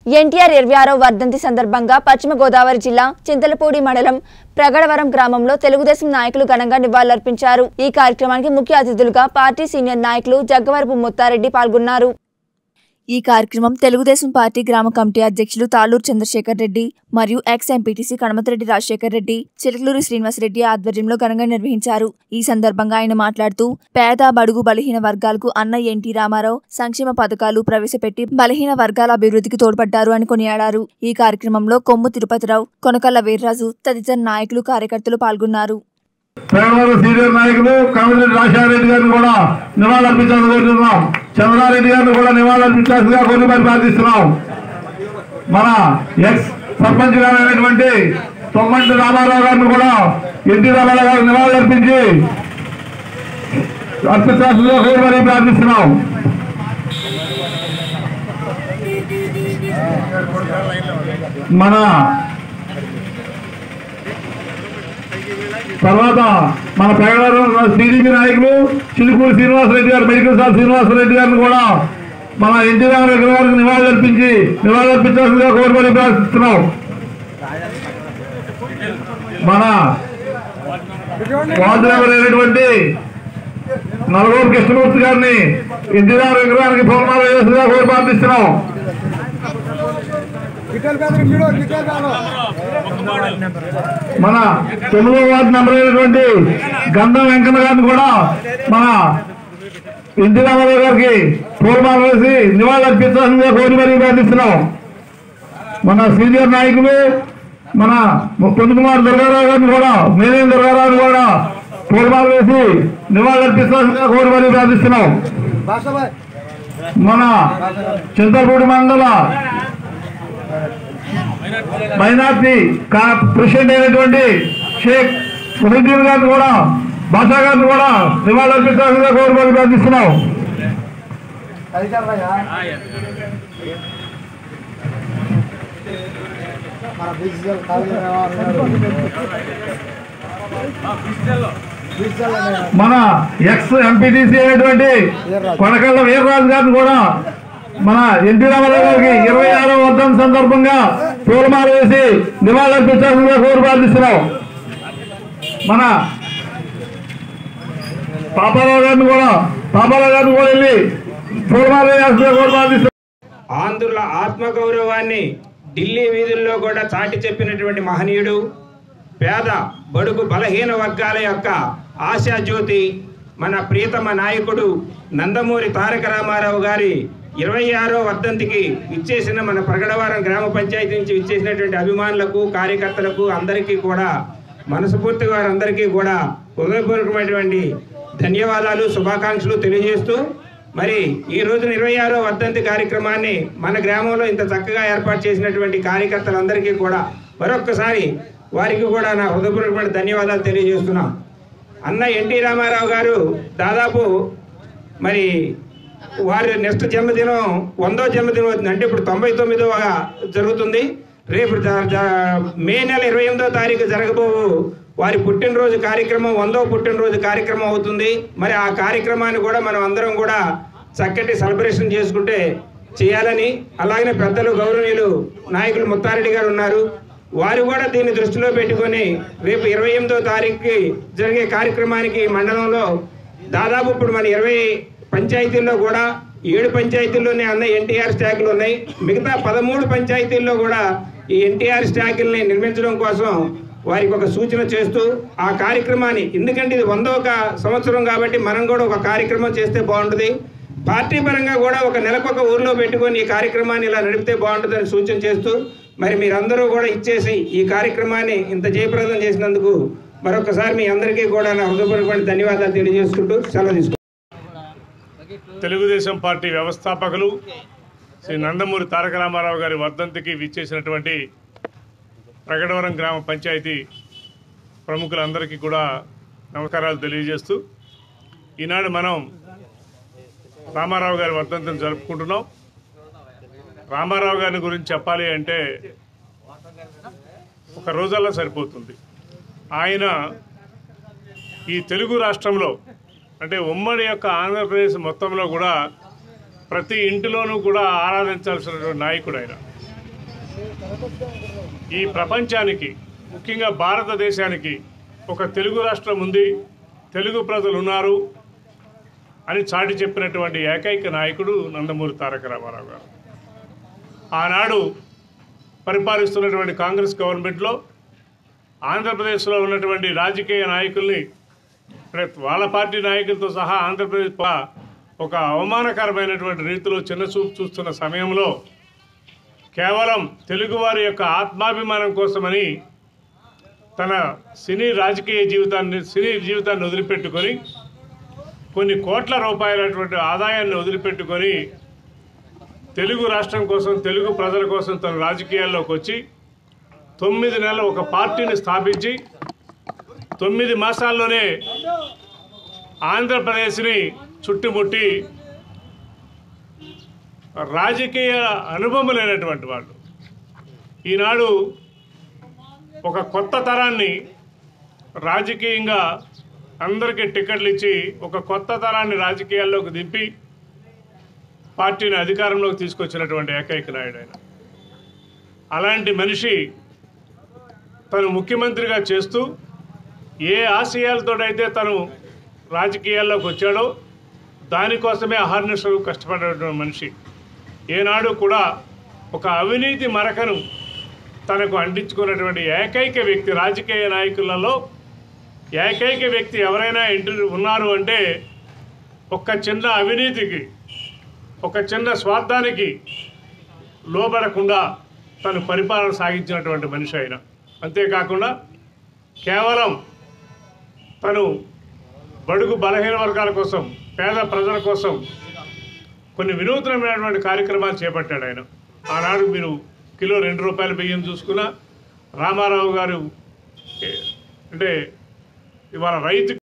ఎన్టీఆర్ ఇరవై ఆరో వర్ధంతి సందర్భంగా పశ్చిమ గోదావరి జిల్లా చింతలపూడి మండలం ప్రగడవరం గ్రామంలో తెలుగుదేశం నాయకులు ఘనంగా నివాళులర్పించారు ఈ కార్యక్రమానికి ముఖ్య అతిథులుగా పార్టీ సీనియర్ నాయకులు జగ్గవరపు ముత్తారెడ్డి పాల్గొన్నారు ఈ కార్యక్రమం తెలుగుదేశం పార్టీ గ్రామ కమిటీ అధ్యక్షులు తాళూరు చంద్రశేఖర్ రెడ్డి మరియు ఎక్స్ ఎంపీటీసీ కనమతిరెడ్డి రాజశేఖర్ రెడ్డి చిలకలూరి శ్రీనివాసరెడ్డి ఆధ్వర్యంలో ఘనంగా నిర్వహించారు ఈ సందర్భంగా ఆయన మాట్లాడుతూ పేద బడుగు బలహీన వర్గాలకు అన్న ఎన్టీ రామారావు సంక్షేమ పథకాలు ప్రవేశపెట్టి బలహీన వర్గాల అభివృద్ధికి తోడ్పడ్డారు అని కొనియాడారు ఈ కార్యక్రమంలో కొమ్ము తిరుపతిరావు కొనకల్ల వీర్రాజు తదితర నాయకులు కార్యకర్తలు పాల్గొన్నారు పేదవారు సీనియర్ నాయకులు కామిరెడ్డి రాజశేఖర రెడ్డి గారిని కూడా నివాళులర్పించాలని కోరుతున్నాం చంద్రారెడ్డి గారిని కూడా నివాళులర్పించాల్సిందిగా కొన్ని మరి ప్రార్థిస్తున్నాం మన ఎక్స్ సర్పంచ్ గారు అయినటువంటి తొమ్మంటి రామారావు గారిని కూడా ఎన్టీ రామారావు గారు నివాళులర్పించి అర్పించాల్సిందిగా కోరి మరి ప్రార్థిస్తున్నాం మన తర్వాత మన పేగవరం టీడీపీ నాయకులు చిలుకూరు శ్రీనివాసరెడ్డి గారు మెడికల్ సార్ శ్రీనివాసరెడ్డి గారిని కూడా మన ఎన్టీ రామారావు గారికి నివాళులర్పించి నివాళులర్పించాల్సిందిగా కోరుకొని ప్రార్థిస్తున్నాం మన వార్డు మెంబర్ అయినటువంటి నల్గోరు కృష్ణమూర్తి గారిని ఎన్టీ రామారావు విగ్రహానికి పూర్ణాలు వేసిందిగా కోరి ప్రార్థిస్తున్నాం గిటార్ బ్యాగ్ చూడు గిటార్ బ్యాగ్ మన తొమ్మిదో వార్డు నెంబర్ అయినటువంటి గంధం వెంకన్న గారిని కూడా మన ఎన్టీ రామారావు గారికి పూర్వమాలు వేసి నివాళులు అర్పించాల్సిందిగా కోరి మరీ ప్రార్థిస్తున్నాం మన సీనియర్ నాయకులు మన పొందుకుమార్ దుర్గారావు గారిని కూడా మేనేం దుర్గారావుని కూడా పూర్వమాలు వేసి నివాళులు అర్పించాల్సిందిగా కోరి మరీ ప్రార్థిస్తున్నాం బాషాబాయ్ మన చింతలపూడి మండల మైనార్టీ కా- ప్రెసిడెంట్ అయినటువంటి షేక్ ముహిద్దీన్ గారిని కూడా బాషా గారిని కూడా నివాళులర్పించాల్సిందిగా కోరుకొని ప్రార్థిస్తున్నాం అధికారు భయ్యా మన బిజినెస్ కాలేజీ మన ఎక్స్ ఎంపీటీసీ అయినటువంటి కొనకళ్ళ వీర్రాజు గారిని కూడా మన ఎన్టీ రామారావు గారికి ఇరవై ఆరో వర్ధం సందర్భంగా పూలమాల వేసి నివాళులర్పించాల్సిందిగా కోరి ప్రార్థిస్తున్నాం మన పాపారావు గారిని కూడా పాపారావు గారిని కూడా వెళ్ళి పూలమాల వేయాల్సిందిగా కోరి ప్రార్థిస్తున్నాం ఆంధ్రుల ఆత్మగౌరవాన్ని ఢిల్లీ వీధుల్లో కూడా చాటి చెప్పినటువంటి మహనీయుడు పేద బడుగు బలహీన వర్గాల యొక్క ఆశాజ్యోతి మన ప్రియతమ నాయకుడు నందమూరి తారక రామారావు గారి ఇరవై ఆరో వర్ధంతికి ఇచ్చేసిన మన ప్రగడవరం గ్రామ పంచాయతీ నుంచి ఇచ్చేసినటువంటి అభిమానులకు కార్యకర్తలకు అందరికీ కూడా మనస్ఫూర్తిగా వారందరికీ కూడా హృదయపూర్వకమైనటువంటి ధన్యవాదాలు శుభాకాంక్షలు తెలియజేస్తూ మరి ఈ రోజున ఇరవై ఆరో వర్ధంతి కార్యక్రమాన్ని మన గ్రామంలో ఇంత చక్కగా ఏర్పాటు చేసినటువంటి కార్యకర్తలందరికీ కూడా మరొక్కసారి వారికి కూడా నా హృదయపూర్వకమైన ధన్యవాదాలు తెలియజేస్తున్నాం అన్న ఎన్టీ రామారావు గారు దాదాపు మరి వారి నెక్స్ట్ జన్మదినం వందో జన్మదినం అవుతుంది అంటే ఇప్పుడు తొంభై తొమ్మిదవ జరుగుతుంది రేపు జ- జ- మే నెల ఇరవై ఎనిమిదో తారీఖు జరగబో వారి పుట్టినరోజు కార్యక్రమం వందో పుట్టినరోజు కార్యక్రమం అవుతుంది మరి ఆ కార్యక్రమాన్ని కూడా మనం అందరం కూడా చక్కటి సెలబ్రేషన్ చేసుకుంటే చేయాలని అలాగనే పెద్దలు గౌరవనీయులు నాయకులు ముత్తారెడ్డి గారు ఉన్నారు వారు కూడా దీన్ని దృష్టిలో పెట్టుకొని రేపు ఇరవై ఎనిమిదో తారీఖుకి జరిగే కార్యక్రమానికి ఈ మండలంలో దాదాపు ఇప్పుడు మన ఇరవై పంచాయతీల్లో కూడా ఏడు పంచాయతీల్లోనే అన్న ఎన్టీఆర్ స్టాకులు ఉన్నాయి మిగతా పదమూడు పంచాయతీల్లో కూడా ఈ ఎన్టీఆర్ స్టాకుల్ని నిర్మించడం కోసం వారికి ఒక సూచన చేస్తూ ఆ కార్యక్రమాన్ని ఎందుకంటే ఇది వందో ఒక సంవత్సరం కాబట్టి మనం కూడా ఒక కార్యక్రమం చేస్తే బాగుంటుంది పార్టీ పరంగా కూడా ఒక నెలకొక ఊర్లో పెట్టుకొని ఈ కార్యక్రమాన్ని ఇలా నడిపితే బాగుంటుందని సూచన చేస్తూ మరి మీరందరూ కూడా ఇచ్చేసి ఈ కార్యక్రమాన్ని ఇంత జయప్రదం చేసినందుకు మరొకసారి మీ అందరికీ కూడా నా హృదయపూర్వకమైన ధన్యవాదాలు తెలియజేసుకుంటూ సెలవు తీసుకుంటాను తెలుగుదేశం పార్టీ వ్యవస్థాపకులు శ్రీ నందమూరి తారక రామారావు గారి వర్ధంతికి విచ్చేసినటువంటి ప్రగడవరం గ్రామ పంచాయతీ ప్రముఖులందరికీ కూడా నమస్కారాలు తెలియజేస్తూ ఈనాడు మనం రామారావు గారి వర్ధంతిని జరుపుకుంటున్నాం రామారావు గారి గురించి చెప్పాలి అంటే ఒక రోజల్లా సరిపోతుంది ఆయన ఈ తెలుగు రాష్ట్రంలో అంటే ఉమ్మడి యొక్క ఆంధ్రప్రదేశ్ మొత్తంలో కూడా ప్రతి ఇంటిలోనూ కూడా ఆరాధించాల్సినటువంటి నాయకుడు ఆయన ఈ ప్రపంచానికి ముఖ్యంగా భారతదేశానికి ఒక తెలుగు రాష్ట్రం ఉంది తెలుగు ప్రజలు ఉన్నారు అని చాటి చెప్పినటువంటి ఏకైక నాయకుడు నందమూరి తారక రామారావు గారు ఆనాడు పరిపాలిస్తున్నటువంటి కాంగ్రెస్ గవర్నమెంట్లో ఆంధ్రప్రదేశ్లో ఉన్నటువంటి రాజకీయ నాయకుల్ని అంటే వాళ్ళ పార్టీ నాయకులతో సహా ఆంధ్రప్రదేశ్ ప- ఒక అవమానకరమైనటువంటి రీతిలో చిన్నచూపు చూస్తున్న సమయంలో కేవలం తెలుగువారి యొక్క ఆత్మాభిమానం కోసమని తన సినీ రాజకీయ జీవితాన్ని సినీ జీవితాన్ని వదిలిపెట్టుకొని కొన్ని కోట్ల రూపాయలటువంటి ఆదాయాన్ని వదిలిపెట్టుకొని తెలుగు రాష్ట్రం కోసం తెలుగు ప్రజల కోసం తన రాజకీయాల్లోకి వచ్చి తొమ్మిది నెలలు ఒక పార్టీని స్థాపించి తొమ్మిది మాసాల్లోనే ఆంధ్రప్రదేశ్ని చుట్టుముట్టి రాజకీయ అనుభవం లేనటువంటి వాళ్ళు ఈనాడు ఒక కొత్త తరాన్ని రాజకీయంగా అందరికీ టికెట్లు ఇచ్చి ఒక కొత్త తరాన్ని రాజకీయాల్లోకి దింపి పార్టీని అధికారంలోకి తీసుకొచ్చినటువంటి ఏకైక నాయుడు ఆయన అలాంటి మనిషి తను ముఖ్యమంత్రిగా చేస్తూ ఏ ఆశయాలతోడైతే తను రాజకీయాల్లోకి వచ్చాడో దానికోసమే అహర్నిశలు కష్టపడేటువంటి మనిషి ఏనాడు కూడా ఒక అవినీతి మరకను తనకు అంటించుకున్నటువంటి ఏకైక వ్యక్తి రాజకీయ నాయకులలో ఏకైక వ్యక్తి ఎవరైనా ఇంటి ఉన్నారు అంటే ఒక చిన్న అవినీతికి ఒక చిన్న స్వార్థానికి లోబడకుండా తను పరిపాలన సాగించినటువంటి మనిషి ఆయన అంతేకాకుండా కేవలం తను బడుగు బలహీన వర్గాల కోసం పేద ప్రజల కోసం కొన్ని వినూత్నమైనటువంటి కార్యక్రమాలు చేపట్టాడు ఆయన ఆనాడు మీరు కిలో రెండు రూపాయల బియ్యం చూసుకున్నా రామారావు గారు ఏ, అంటే ఇవాళ రైతు